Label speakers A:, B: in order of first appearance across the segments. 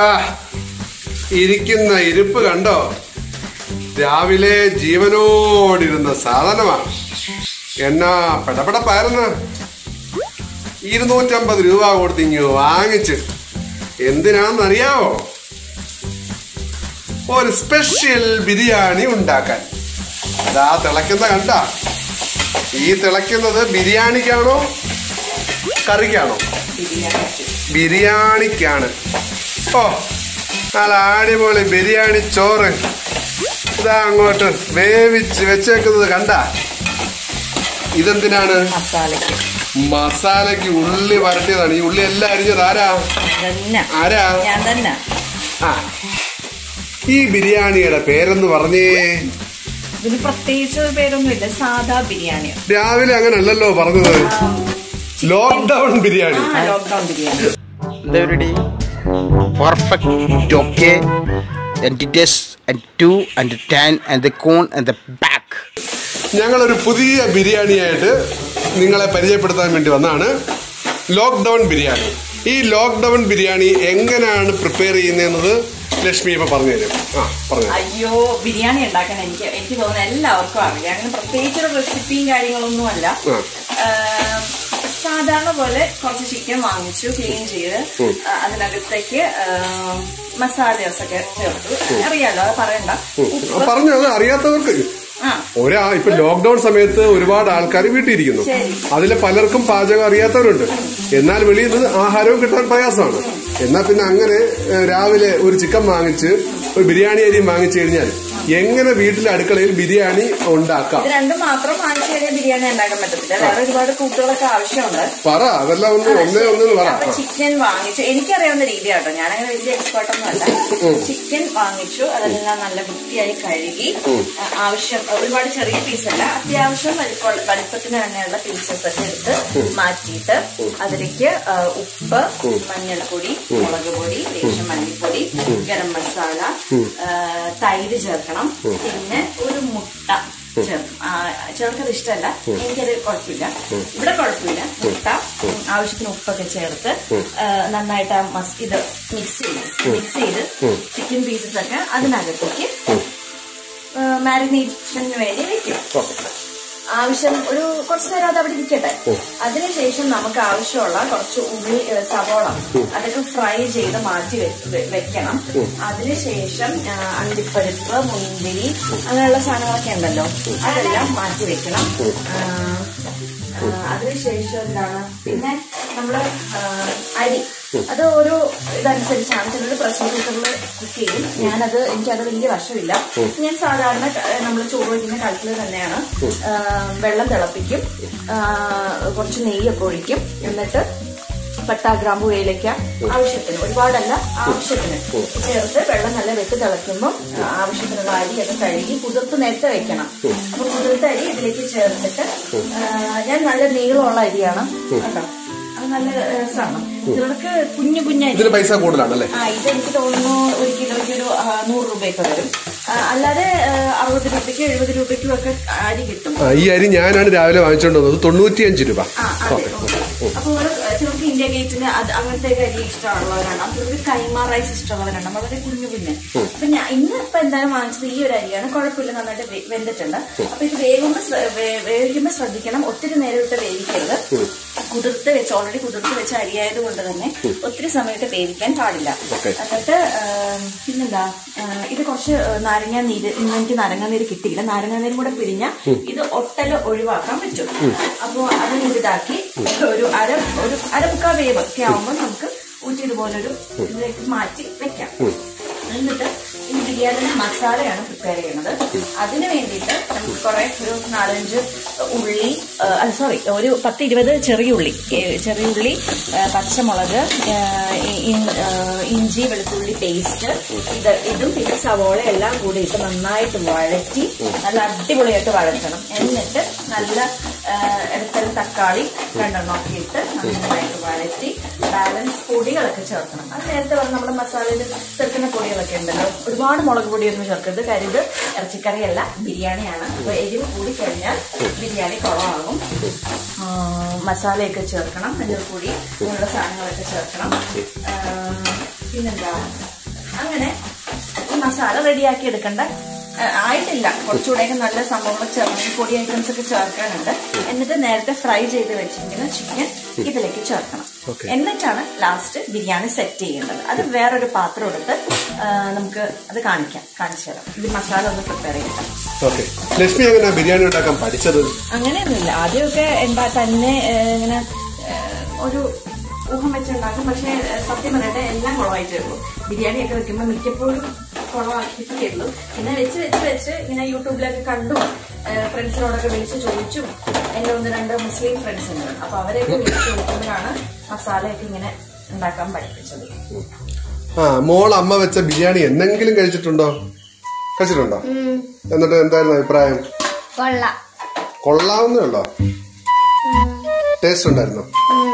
A: ആ ഇരിക്കുന്ന ഇരിപ്പ് കണ്ടോ രാവിലെ ജീവനോടിരുന്ന സാധനമാണ് എന്നാ പെടപെടപ്പായിരുന്നു ഇരുന്നൂറ്റമ്പത് രൂപ കൊടുത്ത് ഇങ്ങ് വാങ്ങിച്ച് എന്തിനാണെന്നറിയാവോ ഒരു സ്പെഷ്യൽ ബിരിയാണി ഉണ്ടാക്കാൻ അതാ തിളയ്ക്കുന്ന കണ്ട ഈ തിളയ്ക്കുന്നത് ബിരിയാണിക്കാണോ കറിക്കാണോ ബിരിയാണിക്കാണ് ഓ നല്ല അടിപൊളി ബിരിയാണി ചോറ് ഇതാ അങ്ങോട്ട് വേവിച്ച് വെച്ചേക്കുന്നത് കണ്ട ഇതെന്തിനാണ്
B: മസാലയ്ക്ക്
A: മസാലയ്ക്ക് ഉള്ളി വരട്ടിയതാണ് ഈ ഉള്ളി എല്ലാം അരിഞ്ഞത് ആരാ
B: തന്നെ
A: ആരാ
B: ഞാൻ തന്നെ
A: ആ ഈ ബിരിയാണിയുടെ പേരെന്ന് പറഞ്ഞേ
B: ഇതിന് പ്രത്യേകിച്ച് ഒരു പേരൊന്നുമില്ല സാധാ ബിരിയാണി
A: രാവിലെ അങ്ങനല്ലല്ലോ പറഞ്ഞത് ലോക്ക്ഡൌൺ ബിരിയാണി
B: ആ lockdown biryani
C: Everybody, perfect, okay, and details, and two, and the ten, and the cone, and the back.
A: ഞങ്ങളൊരു പുതിയ ബിരിയാണിയായിട്ട് നിങ്ങളെ പരിചയപ്പെടുത്താൻ വേണ്ടി വന്നാണ് ലോക്ക്ഡൌൺ ബിരിയാണി ഈ ലോക്ക്ഡൌൺ ബിരിയാണി എങ്ങനെയാണ് പ്രിപ്പയർ ചെയ്യുന്നത് ലക്ഷ്മി ഇപ്പൊ പറഞ്ഞുതരും ആ പറഞ്ഞു
B: അയ്യോ ബിരിയാണി ഉണ്ടാക്കാൻ എനിക്ക് എനിക്ക് തോന്നുന്നു എല്ലാവർക്കും അറിയാം അങ്ങനെ പ്രത്യേകിച്ച് ഒരു റെസിപ്പിയും കാര്യങ്ങളൊന്നുമല്ല
A: ആ.
B: ആഹ് സാധാരണ പോലെ കുറച്ച് ചിക്കൻ വാങ്ങിച്ചു ക്ലീൻ ചെയ്ത് ആ, അതിനകത്തേക്ക് മസാലസ് ഒക്കെ ചേർത്തു അറിയാലോ അത് പറയണ്ട ഉപ്പ്
A: പറഞ്ഞു അത് അറിയാത്തവർക്ക്
B: ആ
A: ഒരാ ഇപ്പൊ ലോക്ക്ഡൌൺ സമയത്ത് ഒരുപാട് ആൾക്കാർ വീട്ടിലിരിക്കുന്നു
B: ശരി.
A: അതിലെ പലർക്കും പാചകം അറിയാത്തവരുണ്ട് എന്നാൽ വെളിയിൽ നിന്ന് ആഹാരവും കിട്ടാൻ പ്രയാസമാണ് എന്നാൽ പിന്നെ അങ്ങനെ ഏഹ്, രാവിലെ ഒരു ചിക്കൻ വാങ്ങിച്ച് ഒരു ബിരിയാണി അരിയും വാങ്ങിച്ചു കഴിഞ്ഞാൽ എങ്ങനെ വീട്ടിലെ അടുക്കളയിൽ ബിരിയാണി ഉണ്ടാക്കാം
B: ഇത് രണ്ടും മാത്രം വാങ്ങിച്ചു കഴിഞ്ഞാൽ ബിരിയാണി ഉണ്ടാക്കാൻ പറ്റത്തില്ല വേറെ ഒരുപാട് കൂട്ടുകളൊക്കെ ആവശ്യമുണ്ട്
A: പറ അതെല്ലാം ഒന്ന് ഒന്നേ ഒന്നെന്ന് പറ
B: അപ്പൊ ചിക്കൻ വാങ്ങിച്ചു എനിക്കറിയാവുന്ന രീതിയാട്ടോ ഞാനങ്ങനെ വലിയ എക്സ്പേർട്ട് ഒന്നും അല്ല ചിക്കൻ വാങ്ങിച്ചു അതെല്ലാം നല്ല വൃത്തിയായി കഴുകി ആ, ആവശ്യം ഒരുപാട് ചെറിയ പീസല്ല അത്യാവശ്യം വലിപ്പ- വലിപ്പത്തിന് തന്നെയുള്ള പീസസ് ഒക്കെ എടുത്ത് മാറ്റിയിട്ട് അതിലേക്ക് ആ, ഉപ്പ് മഞ്ഞൾപ്പൊടി മുളക് പൊടി ലേശം മല്ലിപ്പൊടി ഗരം മസാല ആ, തൈര് ചേർക്കണം പിന്നെ ഒരു മുട്ട ചേർക്കും ആ, ചിലർക്കത് ഇഷ്ടമല്ല എനിക്കത് കുഴപ്പമില്ല ഇവിടെ കുഴപ്പമില്ല മുട്ട ഉം, ആവശ്യത്തിന് ഉപ്പൊക്കെ ചേർത്ത് ആ, നന്നായിട്ട് ആ മസ് ഇത് മിക്സ് ചെയ്യും മിക്സ് ചെയ്ത് ചിക്കൻ പീസസ് ഒക്കെ അതിനകത്തേക്ക് മാരിനേഷന് വേണ്ടി വെക്കും ആവശ്യം ഒരു കുറച്ച് നേരം അത് അവിടെ ഇരിക്കട്ടെ അതിനുശേഷം നമുക്ക് ആവശ്യമുള്ള കുറച്ച് ഉള്ളി ഏ, സവോള അതൊക്കെ ഫ്രൈ ചെയ്ത് മാറ്റി വെ- വെ- വെക്കണം അതിനുശേഷം ആ, അണ്ടിപ്പരിപ്പ് മുന്തിരി അങ്ങനെയുള്ള സാധനങ്ങളൊക്കെ ഉണ്ടല്ലോ അതെല്ലാം മാറ്റി വെക്കണം ആ, ആ, അതിനുശേഷം എന്താണ് പിന്നെ നമ്മള് ആ, അരി അത് ഓരോ ഇതനുസരിച്ചാണ് ചിലർ പ്രഷർ കുക്കറിൽ കുക്ക് ചെയ്യും ഞാനത് എനിക്കത് വലിയ വശമില്ല ഞാൻ സാധാരണ നമ്മൾ ചോറ് വയ്ക്കുന്ന കലത്തിൽ തന്നെയാണ് ആ, വെള്ളം തിളപ്പിക്കും ആ, കുറച്ച് നെയ്യൊക്കെ ഒഴിക്കും എന്നിട്ട് പട്ട ഗ്രാമ്പു ഏലയ്ക്ക ആവശ്യത്തിന് ഒരുപാടല്ല ആവശ്യത്തിന് ചേർത്ത് വെള്ളം നല്ല വെട്ടി തിളയ്ക്കുമ്പോൾ ആവശ്യത്തിനുള്ള അരിയൊക്കെ കഴുകി കുതിർത്ത് നേരത്തെ വെക്കണം അപ്പൊ കുതിർത്ത അരി ഇതിലേക്ക് ചേർത്തിട്ട് ആ, ഞാൻ നല്ല നീളമുള്ള അരിയാണ് കേട്ടോ അത് നല്ല രസമാണ് ചിലർക്ക് കുഞ്ഞു കുഞ്ഞരി
A: ഇതിന് പൈസ കൂടുതലാണല്ലേ
B: ആ ഇത് എനിക്ക് തോന്നുന്നു ഒരു കിലോയ്ക്ക് ഒരു ആ, നൂറ് രൂപയൊക്കെ വരും ആ, അല്ലാതെ ആ, അറുപത് രൂപയ്ക്കും എഴുപത് രൂപയ്ക്കും ഒക്കെ അരി കിട്ടും
A: ആ, ഈ അരി ഞാനാണ് രാവിലെ വാങ്ങിച്ചുകൊണ്ട് വന്നത് തൊണ്ണൂറ്റിയഞ്ച് രൂപ
B: ആ അതെ അപ്പൊ ഒരു ചിലർക്ക് ഇന്ത്യ ഗേറ്റിന് അത് അങ്ങനത്തെ ഒക്കെ അരി ഇഷ്ടമുള്ളവരുണ്ടാവും ചിലർക്ക് കൈമ റൈസ് ഇഷ്ടമുള്ളവരുണ്ടാവും വളരെ കുഞ്ഞു കുഞ്ഞ് അപ്പൊ ഞാൻ ഇന്ന് ഇപ്പൊ എന്തായാലും വാങ്ങിച്ചത് ഈ ഒരു അരിയാണ് കുഴപ്പമില്ല നന്നായിട്ട് വെ- വെന്തിട്ടുണ്ട് അപ്പൊ ഇത് വേകുമ്പോ ശ്ര- വേ- വേവിക്കുമ്പോ ശ്രദ്ധിക്കണം ഒത്തിരി നേരം ഇട്ട് വേവിക്കരുത് കുതിർത്ത് വെച്ച് ഓൾറെഡി കുതിർത്ത് വെച്ച അരിയായത് കൊണ്ട് തന്നെ ഒത്തിരി സമയത്ത് വേവിക്കാൻ പാടില്ല
A: Okay.
B: എന്നിട്ട് ആം, പിന്നെന്താ ആ, ഇത് കുറച്ച് നാരങ്ങ നീര് ഇന്ന് എനിക്ക് നാരങ്ങ നീര് കിട്ടിയില്ല നാരങ്ങ നീരും കൂടെ പിരിഞ്ഞ ഇത് ഒട്ടല് ഒഴിവാക്കാൻ പറ്റും അപ്പൊ അത് ഇതാക്കി ഒരു അര ഒരു അരമുക്കാ വേവ് ഒക്കെ ആവുമ്പോൾ നമുക്ക് ഊറ്റി ഇതുപോലൊരു ഇതിലേക്ക് മാറ്റി വെക്കാം എന്നിട്ട് ഈ ബിരിയാണിയുടെ മസാലയാണ് പ്രിപ്പയർ ചെയ്യുന്നത് അതിന് വേണ്ടിയിട്ട് നമുക്ക് കുറെ ഒരു നാലഞ്ച് ഉള്ളി ആ, അല്ല സോറി ഒരു പത്ത് ഇരുപത് ചെറിയ ഉള്ളി ഏ, ചെറിയ ഉള്ളി ആ, പച്ചമുളക് ആ, ഇ- ഇ- ആ, ഇഞ്ചി വെളുത്തുള്ളി പേസ്റ്റ് ഇത് ഇതും പിന്നെ സവോള എല്ലാം കൂടി ഇട്ട് നന്നായിട്ട് വഴറ്റി നല്ല അടിപൊളിയായിട്ട് വഴറ്റണം എന്നിട്ട് നല്ല ആ, ഇടത്തരം തക്കാളി രണ്ടെണ്ണം ഒക്കെ ഇട്ട് നന്നായിട്ട് വഴറ്റി ബാലൻസ് പൊടികളൊക്കെ ചേർക്കണം അത് നേരത്തെ പറഞ്ഞ നമ്മുടെ മസാലയിൽ ചേർക്കുന്ന പൊടികളൊക്കെ ഉണ്ടല്ലോ ഒരുപാട് മുളക് പൊടിയൊന്നും ചേർക്കരുത് കാര്യം ഇത് ഇറച്ചിക്കറിയല്ല ബിരിയാണിയാണ് അപ്പൊ എരിവ് കൂടി കഴിഞ്ഞാൽ ബിരിയാണി കുറവാകും ആ, മസാലയൊക്കെ ചേർക്കണം മഞ്ഞൾപ്പൊടി അങ്ങനെയുള്ള സാധനങ്ങളൊക്കെ ചേർക്കണം ആ, പിന്നെന്താ അങ്ങനെ ഈ മസാല റെഡിയാക്കി എടുക്കണ്ട ആ, ആയിട്ടില്ല കുറച്ചുകൂടെയൊക്കെ നല്ല സംഭവങ്ങൾ ചേർക്കണം പൊടി ഐറ്റംസ് ഒക്കെ ചേർക്കാനുണ്ട് എന്നിട്ട് നേരത്തെ ഫ്രൈ ചെയ്ത് വെച്ചിരിക്കുന്ന ചിക്കൻ ഇതിലേക്ക് ചേർക്കണം
A: Okay.
B: എന്നിട്ടാണ് ലാസ്റ്റ് ബിരിയാണി സെറ്റ് ചെയ്യേണ്ടത് അത് വേറൊരു പാത്രം എടുത്ത് ആ, നമുക്ക് അത് കാണിക്കാം കാണിച്ചു തരാം ഇത് മസാല ഒന്ന് പ്രിപ്പയർ ചെയ്യട്ടെ
A: ഓക്കെ ലക്ഷ്മി എങ്ങനെ ബിരിയാണി ഉണ്ടാക്കാൻ പഠിച്ചത്
B: അങ്ങനെയൊന്നുമില്ല ആദ്യമൊക്കെ എന്താ തന്നെ ഏഹ്, ഇങ്ങനെ ഏഹ്, ഒരു ഊഹം വെച്ചുണ്ടാക്കും പക്ഷേ ഏഹ്, സത്യം പറയട്ടെ എല്ലാം കുളമായിട്ടേ ഉള്ളൂ ബിരിയാണി ഒക്കെ വെക്കുമ്പോൾ മിക്കപ്പോഴും കുളമാക്കിയിട്ടേ ഉള്ളൂ പിന്നെ വെച്ച് വെച്ച് വെച്ച് ഇങ്ങനെ യൂട്യൂബിലൊക്കെ കണ്ടു ഫ്രണ്ട്സിനോടൊക്കെ വിളിച്ച് ചോദിച്ചും എൻ്റെ ഒന്ന് രണ്ട് മുസ്ലിം ഫ്രണ്ട്സ് ഉണ്ട് അപ്പൊ അവരെയൊക്കെ വിളിച്ച് ചോദിക്കുമ്പോഴാണ് മസാലയൊക്കെ ഇങ്ങനെ ഉണ്ടാക്കാൻ പഠിപ്പിച്ചത്
A: ആ മോൾ അമ്മ വെച്ച ബിരിയാണി എന്നെങ്കിലും കഴിച്ചിട്ടുണ്ടോ കഴിച്ചിട്ടുണ്ടോ എന്നിട്ട് എന്തായിരുന്നു അഭിപ്രായം
D: കൊള്ളാം
A: കൊള്ളാവുന്നേ ഉള്ളോ ടേസ്റ്റ് ഉണ്ടായിരുന്നോ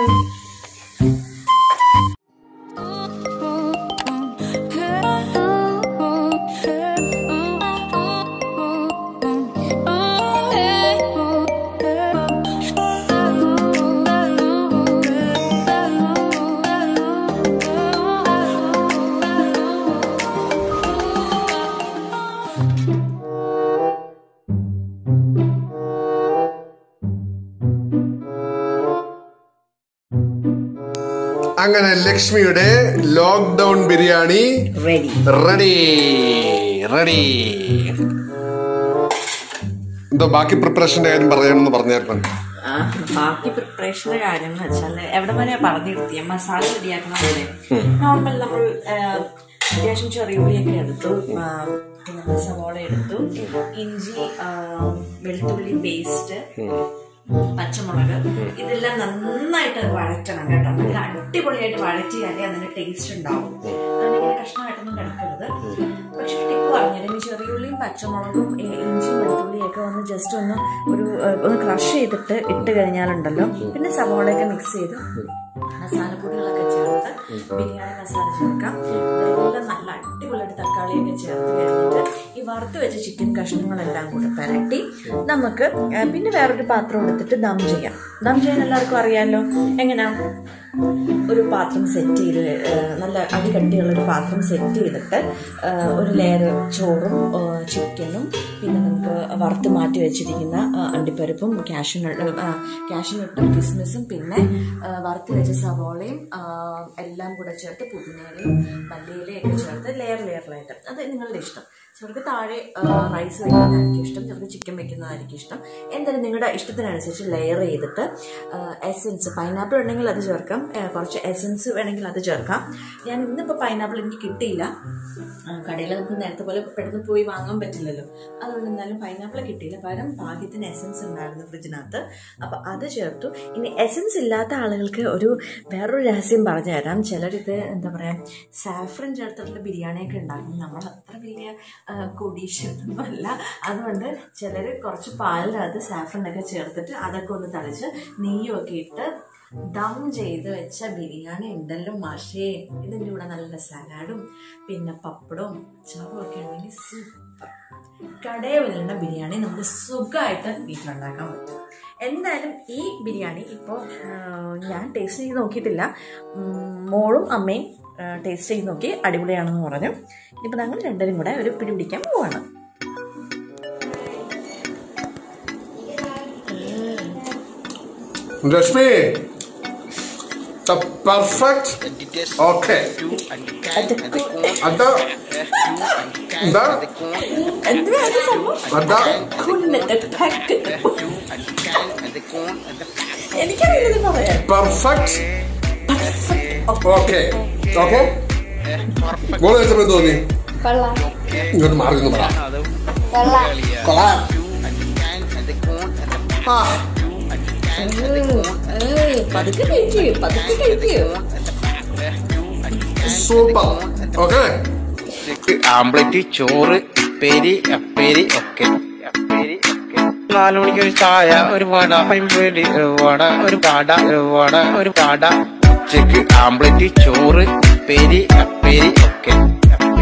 A: അങ്ങനെ ലക്ഷ്മിയുടെ lockdown biryani
B: ready
A: ready ready എന്തോ ബാക്കി പ്രിപ്പറേഷന്റെ കാര്യം പറയാമെന്ന് പറഞ്ഞായിരുന്നു
B: ആ, ബാക്കി പ്രിപ്പറേഷന്റെ കാര്യം എന്ന് വെച്ചാൽ എവിടെ വരെ പറഞ്ഞു നിർത്തിയ മസാല റെഡിയാക്കുന്ന പോലെ നോർമൽ നമ്മൾ ആ, അത്യാവശ്യം ചെറിയുള്ളിയൊക്കെ എടുത്തു ആ, പിന്നെ സവോള എടുത്തു ഇഞ്ചി ആ, വെളുത്തുള്ളി പേസ്റ്റ് പച്ചമുളക് ഇതെല്ലാം നന്നായിട്ട് വഴറ്റണം കേട്ടോ നല്ല അടിപൊളിയായിട്ട് വഴറ്റിയാലേ അതിന്റെ ടേസ്റ്റ് ഉണ്ടാവും അതിങ്ങനെ കഷ്ണമായിട്ടൊന്നും കിടക്കരുത് പക്ഷെ ടിപ്പ് പറഞ്ഞുതരും ഈ ചെറിയുള്ളിയും പച്ചമുളകും ഈ ഇഞ്ചിയും വെളുത്തുള്ളിയും ഒക്കെ ഒന്ന് ജസ്റ്റ് ഒന്ന് ഒരു ഏഹ്, ഒന്ന് ക്രഷ് ചെയ്തിട്ട് ഇട്ട് കഴിഞ്ഞാലുണ്ടല്ലോ പിന്നെ സവോളയൊക്കെ മിക്സ് ചെയ്ത് മസാലപ്പൊടികളൊക്കെ ചേർത്ത് ബിരിയാണി മസാല ചേർക്കാം ഇതെല്ലാം നല്ല അടിപൊളിയായിട്ട് തക്കാളിയൊക്കെ ചേർത്ത് കഴിഞ്ഞിട്ട് ഈ വറുത്ത് വെച്ച ചിക്കൻ കഷ്ണങ്ങളെല്ലാം കൂടെ പരട്ടി നമുക്ക് ആ, പിന്നെ വേറൊരു പാത്രം എടുത്തിട്ട് ദം ചെയ്യാം ദം ചെയ്യാൻ എല്ലാവർക്കും അറിയാമല്ലോ എങ്ങനെയാ ഒരു പാത്രം സെറ്റ് ചെയ്ത് ആ, നല്ല അടികട്ടിയുള്ള ഒരു പാത്രം സെറ്റ് ചെയ്തിട്ട് ആ, ഒരു ലെയർ ചോറും ആ, ചിക്കനും പിന്നെ നമുക്ക് വറുത്ത് മാറ്റി വെച്ചിരിക്കുന്ന ആ, അണ്ടിപ്പരിപ്പും കാഷ്യൂനട്ട് കാഷ്യൂനട്ടും കിസ്മിസും പിന്നെ ആ, വറുത്ത് വെച്ച സവോളയും ആ, എല്ലാം കൂടെ ചേർത്ത് പുതിനയിലയും മല്ലിയിലയും ഒക്കെ ചേർത്ത് ലെയർ ലെയറിലായിട്ട് അത് നിങ്ങളുടെ ഇഷ്ടം ചിലർക്ക് താഴെ റൈസ് വെക്കുന്നതായിരിക്കും ഇഷ്ടം ചിലർക്ക് ചിക്കൻ വെക്കുന്നതായിരിക്കും ഇഷ്ടം എന്തായാലും നിങ്ങളുടെ ഇഷ്ടത്തിനനുസരിച്ച് ലെയർ ചെയ്തിട്ട് എസൻസ് പൈനാപ്പിൾ ഉണ്ടെങ്കിൽ അത് ചേർക്കാം ആ, കുറച്ച് എസൻസ് വേണമെങ്കിൽ അത് ചേർക്കാം ഞാൻ ഇന്നിപ്പോൾ പൈനാപ്പിൾ എനിക്ക് കിട്ടിയില്ല ആ, കടയിൽ നമുക്ക് നേരത്തെ പോലെ പെട്ടെന്ന് പോയി വാങ്ങാൻ പറ്റില്ലല്ലോ അതുകൊണ്ട് എന്തായാലും പൈനാപ്പിൾ കിട്ടിയില്ല പകരം ഭാഗ്യത്തിന് എസൻസ് ഉണ്ടായിരുന്നു ഫ്രിഡ്ജിനകത്ത് അപ്പോൾ അത് ചേർത്തു ഇനി എസൻസ് ഇല്ലാത്ത ആളുകൾക്ക് ഒരു വേറൊരു രഹസ്യം പറഞ്ഞു തരാം ചിലരിത് എന്താ പറയുക സാഫ്രൻ ചേർത്തിട്ടുള്ള ബിരിയാണിയൊക്കെ ഉണ്ടാക്കും നമ്മൾ അത്ര വലിയ കൊടീശ്വരൊന്നുമല്ല അതുകൊണ്ട് ചിലർ കുറച്ച് പാലിനകത്ത് സാഫ്രനൊക്കെ ചേർത്തിട്ട് അതൊക്കെ ഒന്ന് തളിച്ച് നെയ്യൊക്കെ ഇട്ട് ദം ചെയ്ത് വെച്ച ബിരിയാണി ഉണ്ടല്ലോ മാഷേ ഇതിൻ്റെ കൂടെ നല്ല സലാഡും പിന്നെ പപ്പടവും അച്ചാറും ഒക്കെ ഉണ്ടെങ്കിൽ സൂപ്പർ കടയിൽ വരുന്ന ബിരിയാണി നമുക്ക് സുഖമായിട്ട് വീട്ടിലുണ്ടാക്കാൻ പറ്റും എന്തായാലും ഈ ബിരിയാണി ഇപ്പോൾ ഞാൻ ടേസ്റ്റ് ചെയ്ത് നോക്കിയിട്ടില്ല ഉം, മോളും അമ്മയും ടേസ്റ്റ് ചെയ്ത് നോക്കി അടിപൊളിയാണെന്ന് പറഞ്ഞു ഇപ്പം ഞങ്ങൾ രണ്ടുപേരും കൂടെ ഒരു പിടി പിടിക്കാൻ പോവാണ്
A: രശ്മി പെർഫെക്റ്റ് ഓക്കെ അതാ എന്താ അതാ
B: എനിക്കറിയില്ല പറയാൻ
A: പെർഫെക്റ്റ് ഓക്കെ ഓക്കെ മോള് കഴിച്ചപ്പോ എന്ത് തോന്നി
D: കൊള്ളാം
A: ഇങ്ങോട്ട് മാറി നിന്ന് പറ
D: കൊള്ളാം
A: കൊള്ളാം ആ
B: പതുക്കെ കഴിക്കൂ പതുക്കെ കഴിക്കൂ
A: സൂപ്പർ ഓക്കെ
C: ആംപ്ലേറ്റ് ചോറ് പേരി അപ്പേരി ഒക്കെ അപ്പേരി ഒക്കെ നാലു മണിക്ക് ഒരു ചായ ഒരു വട പൈമ്പേരി വട ഒരു കാട ഒരു വട ഒരു കാട ഉച്ചക്ക് ആംപ്ലേറ്റ് ചോറ് പേരി അപ്പേരി ഒക്കെ